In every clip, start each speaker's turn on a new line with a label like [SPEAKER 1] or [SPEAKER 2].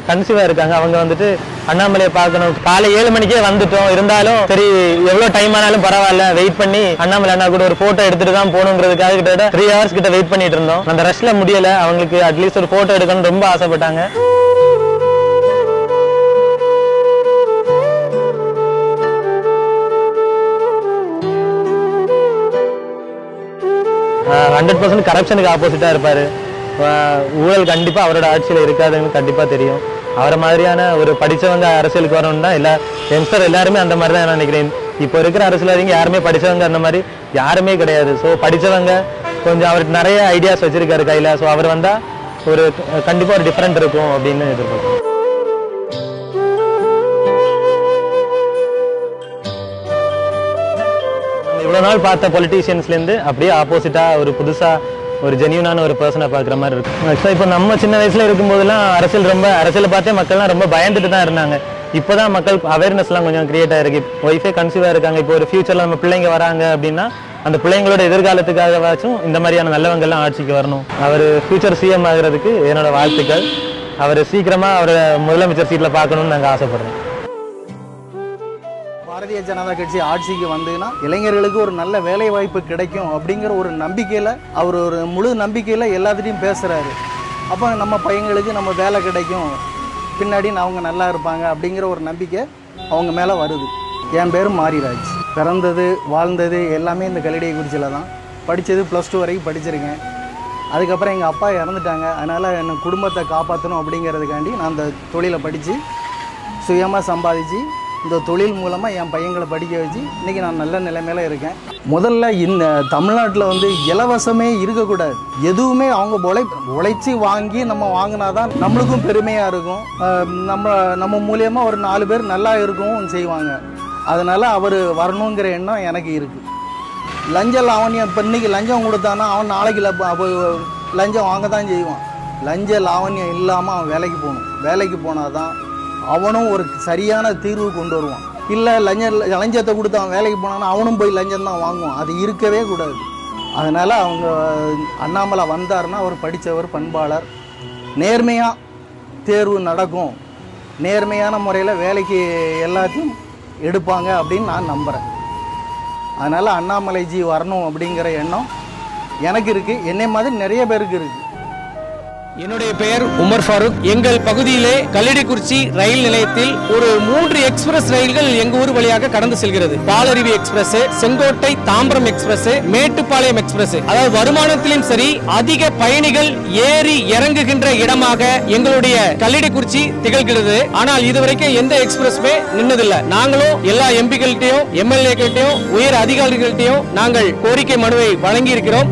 [SPEAKER 1] கன்சீவா இருக்காங்க அவங்க வந்துட்டு அண்ணாமலையை பார்க்கணும் காலை ஏழு மணிக்கே வந்துட்டோம் இருந்தாலும் சரி எவ்வளவு டைம் ஆனாலும் பரவாயில்ல வெயிட் பண்ணி அண்ணாமலை அண்ணா கூட ஒரு போட்டோ எடுத்துட்டு தான் போகணுங்கிறதுக்காக கிட்ட த்ரீ ஹவர்ஸ் கிட்ட வெயிட் பண்ணிட்டு இருந்தோம் அந்த ரஷ்ல முடியல அவங்களுக்கு அட்லீஸ்ட் ஒரு போட்டோ எடுக்கணும்னு ரொம்ப ஆசைப்பட்டாங்க ஹண்ட்ரட் பர்சன்ட் கரப்ஷனுக்கு ஆப்போசிட்டா இருப்பாரு ஆஹ் ஊழல் கண்டிப்பா அவரோட ஆட்சியில இருக்காதுன்னு கண்டிப்பா தெரியும் அவரை மாதிரியான ஒரு படிச்சவங்க அரசியலுக்கு வரணும்னா எல்லா யங்ஸ்டர் எல்லாருமே அந்த மாதிரி தான் நான் நினைக்கிறேன் இப்போ இருக்கிற அரசியல்வாதிங்க யாருமே படிச்சவங்க அந்த மாதிரி யாருமே கிடையாது ஸோ படிச்சவங்க கொஞ்சம் அவருக்கு நிறைய ஐடியாஸ் வச்சிருக்காரு கையில ஸோ அவர் வந்தா ஒரு கண்டிப்பா ஒரு டிஃபரெண்ட் இருக்கும் அப்படின்னு எதிர்பார்க்கிறேன் இவ்வளவு நாள் பார்த்த பொலிட்டீஷியன்ஸ்ல இருந்து அப்படியே ஆப்போசிட்டா ஒரு புதுசா ஒரு ஜென்யூனான ஒரு பர்சனை பார்க்குற மாதிரி இருக்கும் ஆக்சுவலாக இப்போ நம்ம சின்ன வயசுல இருக்கும்போதெல்லாம் அரசியல் ரொம்ப அரசியலை பார்த்தே மக்கள்லாம் ரொம்ப பயந்துட்டு தான் இருந்தாங்க இப்போதான் மக்கள் அவேர்னஸ்லாம் கொஞ்சம் கிரியேட் ஆயிருக்கு ஒய்ஃபே கன்சீவாக இருக்காங்க இப்போ ஒரு ஃபியூச்சர்ல நம்ம பிள்ளைங்க வராங்க அப்படின்னா அந்த பிள்ளைங்களோட எதிர்காலத்துக்காகவாச்சும் இந்த மாதிரியான நல்லவங்க எல்லாம் ஆட்சிக்கு வரணும் அவர் ஃபியூச்சர் சிஎம் ஆகுறதுக்கு என்னோட வாழ்த்துக்கள் அவர் சீக்கிரமா அவரை முதலமைச்சர் சீட்ல பார்க்கணும்னு நாங்கள் ஆசைப்படுறோம்
[SPEAKER 2] பாரதிய ஜனதா கட்சி ஆட்சிக்கு வந்ததுன்னா இளைஞர்களுக்கு ஒரு நல்ல வேலை வாய்ப்பு கிடைக்கும் அப்படிங்கிற ஒரு நம்பிக்கையில் அவர் ஒரு முழு நம்பிக்கையில் எல்லாத்துட்டையும் பேசுகிறாரு அப்போ நம்ம பையங்களுக்கு நம்ம வேலை கிடைக்கும் பின்னாடி அவங்க நல்லா இருப்பாங்க அப்படிங்கிற ஒரு நம்பிக்கை அவங்க மேலே வருது என் பேரும் மாரிராஜ் பிறந்தது வாழ்ந்தது எல்லாமே இந்த கல்லிடைக்குறிச்சியில் தான் படித்தது ப்ளஸ் டூ வரைக்கும் படிச்சிருக்கேன் அதுக்கப்புறம் எங்கள் அப்பா இறந்துட்டாங்க அதனால் என் குடும்பத்தை காப்பாற்றணும் அப்படிங்கிறதுக்காண்டி நான் அந்த தொழிலை படித்து சுயமாக சம்பாதிச்சு இந்த தொழில் மூலமாக என் பையங்களை படிக்க வச்சு இன்றைக்கி நான் நல்ல நிலைமையில இருக்கேன் முதல்ல இந்த தமிழ்நாட்டில் வந்து இலவசமே இருக்கக்கூடாது எதுவுமே அவங்க உழை உழைச்சி வாங்கி நம்ம வாங்கினாதான் நம்மளுக்கும் பெருமையாக இருக்கும் அஹ் நம்ம நம்ம மூலியமாக ஒரு நாலு பேர் நல்லா இருக்கவும் செய்வாங்க அதனால் அவர் வரணுங்கிற எண்ணம் எனக்கு இருக்குது லஞ்ச லாவணியம் இப்போ இன்னைக்கு லஞ்சம் கொடுத்தானா அவன் நாளைக்கு ல- அப்ப லஞ்சம் வாங்க தான் செய்வான் லஞ்ச லாவணியம் இல்லாமல் அவன் வேலைக்கு போகணும் வேலைக்கு போனால் தான் அவனும் ஒரு சரியான தீர்வு கொண்டு வருவான் இல்லை லஞ்ச லஞ்சத்தை கொடுத்து அவன் வேலைக்கு போனான்னா அவனும் போய் லஞ்சம் தான் வாங்குவான் அது இருக்கவே கூடாது அதனால் அவங்க அண்ணாமலை வந்தாருன்னா அவர் படித்தவர் பண்பாளர் நேர்மையாக தேர்வு நடக்கும் நேர்மையான முறையில் வேலைக்கு எல்லாத்தையும் எடுப்பாங்க அப்படின்னு நான் நம்புகிறேன் அதனால் அண்ணாமலைஜி வரணும் அப்படிங்கிற எண்ணம் எனக்கு இருக்குது என்னை மாதிரி நிறைய பேருக்கு இருக்குது
[SPEAKER 3] என்னுடைய பெயர் உமர் ஃபாரூக் எங்கள் பகுதியிலே கல்லிடைக்குறிச்சி ரயில் நிலையத்தில் ஒரு மூன்று எக்ஸ்பிரஸ் ரயில்கள் எங்க ஊர் வழியாக கடந்து செல்கிறது Palaruvi express Sengottai Tambaram express Mettupalayam express அதாவது வருமானத்திலும் சரி அதிக பயணிகள் ஏறி இறங்குகின்ற இடமாக எங்களுடைய கல்லிடைக்குறிச்சி திகழ்கிறது ஆனால் இதுவரைக்கும் எந்த எக்ஸ்பிரஸ்மே நின்னதில்லை நாங்களும் எல்லா எம்பிகள்கிட்டையும் எம்எல்ஏக்கள்கிட்டையும் உயர் அதிகாரிகள்கிட்டையும் நாங்கள் கோரிக்கை மனுவை வழங்கி இருக்கிறோம்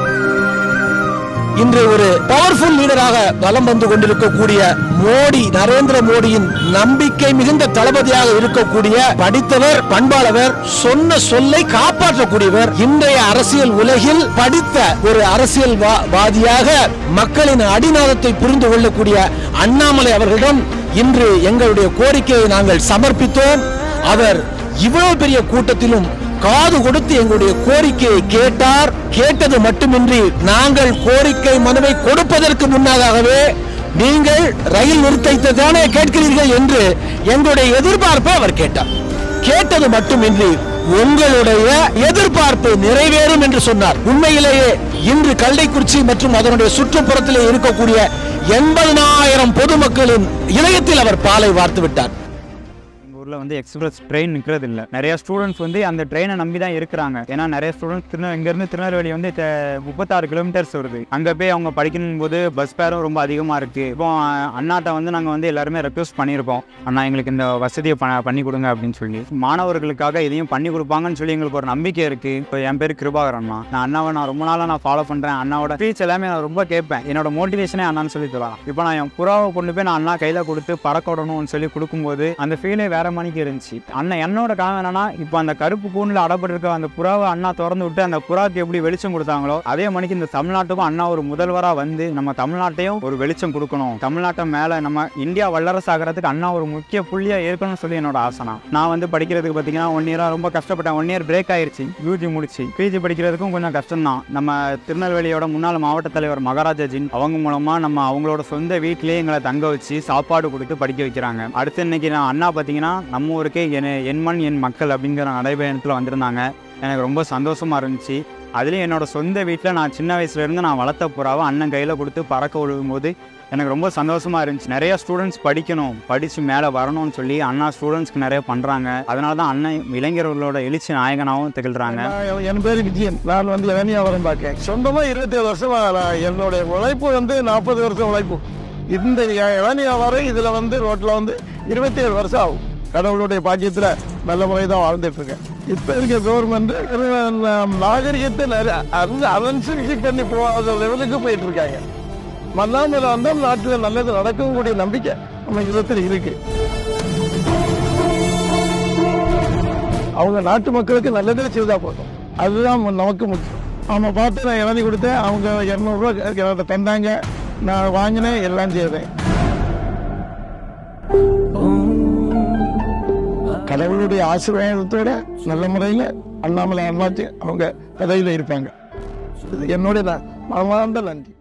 [SPEAKER 4] இன்று ஒரு பவர்ஃபுல் லீடராக வலம் வந்து கொண்டிருக்கக்கூடிய மோடி நரேந்திர மோடியின் நம்பிக்கை மிகுந்த தளபதியாக இருக்கக்கூடிய படித்தவர் பண்பாளவர் சொன்ன சொல்லை காப்பாற்றக்கூடியவர் இன்றைய அரசியல் உலகில் படித்த ஒரு அரசியல் வாதியாக மக்களின் அடிநாதத்தை புரிந்து கொள்ளக்கூடிய அண்ணாமலை அவர்களிடம் இன்று எங்களுடைய கோரிக்கையை நாங்கள் சமர்ப்பித்தோம் அவர் இவ்வளவு பெரிய கூட்டத்திலும் காது கொடுத்து எங்களுடைய கோரிக்கையை கேட்டார் கேட்டது மட்டுமின்றி நாங்கள் கோரிக்கை மனுவை கொடுப்பதற்கு முன்னதாகவே நீங்கள் ரயில் நிறுத்தத்தை தானே கேட்கிறீர்கள் என்று எங்களுடைய எதிர்பார்ப்பை அவர் கேட்டார் கேட்டது மட்டுமின்றி உங்களுடைய எதிர்பார்ப்பு நிறைவேறும் என்று சொன்னார் உண்மையிலேயே இன்று கல்லைக்குறிச்சி மற்றும் அதனுடைய சுற்றுப்புறத்திலே இருக்கக்கூடிய எண்பதனாயிரம் பொதுமக்களின் இதயத்தில் அவர் பாலை வார்த்து விட்டார்
[SPEAKER 5] எங்கள் ஊரில் வந்து எக்ஸ்பிரஸ் ட்ரெயின் நிற்கிறது இல்லை நிறைய ஸ்டூடெண்ட்ஸ் வந்து அந்த ட்ரெயினை நம்பி தான் இருக்கிறாங்க ஏன்னா நிறைய ஸ்டூடெண்ட்ஸ் திருநெ இங்கேருந்து திருநெல்வேலி வந்து தெ- முப்பத்தாறு கிலோமீட்டர்ஸ் வருது அங்கே போய் அவங்க படிக்கணும் போது பஸ் ஃபேரும் ரொம்ப அதிகமாக இருக்குது இப்போ அஹ், அண்ணாட்ட வந்து நாங்கள் வந்து எல்லாருமே ரெக்வஸ்ட் பண்ணியிருக்கோம் அண்ணா எங்களுக்கு இந்த வசதியை ப பண்ணி கொடுங்க அப்படின்னு சொல்லி மாணவர்களுக்காக இதையும் பண்ணி கொடுப்பாங்கன்னு சொல்லி எங்களுக்கு ஒரு நம்பிக்கை இருக்குது இப்போ என் பேர் கிருபாகர் அண்ணா நான் அண்ணாவை நான் ரொம்ப நாளாக நான் ஃபாலோ பண்ணுறேன் அண்ணாவோட ஸ்பீச் எல்லாமே நான் ரொம்ப கேட்பேன் என்னோட மோட்டிவேஷனே அண்ணான்னு சொல்லி சொல்லலாம் இப்போ நான் என் புறாவை கொண்டு போய் நான் அண்ணா கையில் கொடுத்து பறக்க விடணும்னு சொல்லி கொடுக்கும்போது அந்த ஃபீலே வேற மணிக்கு இருந்துச்சு அண்ணன் என்னோட கனவு என்னன்னா இப்போ அந்த கருப்பு கூண்டில் அடப்பட்டிருக்க அந்த புறாவை அண்ணா திறந்து விட்டு அந்த புறாவுக்கு எப்படி வெளிச்சம் கொடுத்தாங்களோ அதே மணிக்கு இந்த தமிழ்நாட்டுக்கும் அண்ணா ஒரு முதல்வராக வந்து நம்ம தமிழ்நாட்டையும் ஒரு வெளிச்சம் கொடுக்கணும் தமிழ்நாட்டை மேலே நம்ம இந்தியா வல்லரசு ஆகிறதுக்கு அண்ணா ஒரு முக்கிய புள்ளியாக இருக்கணும்னு சொல்லி என்னோட ஆசைனா நான் வந்து படிக்கிறதுக்கு பார்த்தீங்கன்னா ஒன் இயராக ரொம்ப கஷ்டப்பட்டேன் ஒன் இயர் பிரேக் ஆயிருச்சு யூஜி முடிச்சு பிஜி படிக்கிறதுக்கும் கொஞ்சம் கஷ்டம்தான் நம்ம திருநெல்வேலியோட முன்னாள் மாவட்ட தலைவர் மகாராஜா ஜின் அவங்க மூலமா நம்ம அவங்களோட சொந்த வீட்டிலேயே எங்களை தங்க வச்சு சாப்பாடு கொடுத்து படிக்க வைக்கிறாங்க அடுத்து இன்னைக்கு நான் அண்ணா பார்த்தீங்கன்னா நம்ம ஊருக்கே என் என் மண் என் மக்கள் அப்படிங்கிற நடைபயணத்தில் வந்திருந்தாங்க எனக்கு ரொம்ப சந்தோஷமா இருந்துச்சு அதுலேயும் என்னோட சொந்த வீட்டில் நான் சின்ன வயசுல இருந்து நான் வளர்த்த புறாவை அண்ணன் கையில் கொடுத்து பறக்க விழும்போது எனக்கு ரொம்ப சந்தோஷமா இருந்துச்சு நிறைய ஸ்டூடெண்ட்ஸ் படிக்கணும் படித்து மேலே வரணும்னு சொல்லி அண்ணா ஸ்டூடெண்ட்ஸ்க்கு நிறைய பண்ணுறாங்க அதனால தான் அண்ணன் இளைஞர்களோட எழுச்சி நாயகனாகவும் திகழ்கிறாங்க
[SPEAKER 4] நான் என் பேர் விஜயன் நான் வந்து இளநியாவரம் பார்க்கேன் சொந்தமா இருபத்தி ஏழு வருஷம் நான் என்னுடைய உழைப்பு வந்து நாற்பது வருஷம் உழைப்பு இந்த இளநியாவரம் இதுல வந்து ரோட்ல வந்து இருபத்தி ஏழு வருஷம் ஆகும் கடவுளுடைய பாக்கியத்துல நல்ல முறை தான் வாழ்ந்துட்டு இருக்கேன் இப்ப இருக்க கவர்மெண்ட் நாகரிகத்தை நிறைய அனுசரிச்சு பண்ணி போகாத லெவலுக்கு போயிட்டு இருக்காங்க மல்லாமல் வந்தால் நாட்டில் நல்லது நடக்கும் கூடிய நம்பிக்கை நம்ம இடத்துல இருக்கு அவங்க நாட்டு மக்களுக்கு நல்லதே செய்தா போதும் அதுதான் நமக்கு முக்கியம் அவனை பார்த்து நான் இறங்கி கொடுத்தேன் அவங்க இரநூறுவா என்கிட்ட தந்தாங்க நான் வாங்கினேன் எல்லாம் செய்தேன் கடவுளுடைய ஆசீர்வாதத்தோட நல்ல முறையில் அண்ணாமலை அண்ணாச்சி அவங்க பதவியில் இருப்பாங்க இது என்னுடைய நான் மனமார்ந்த நன்றி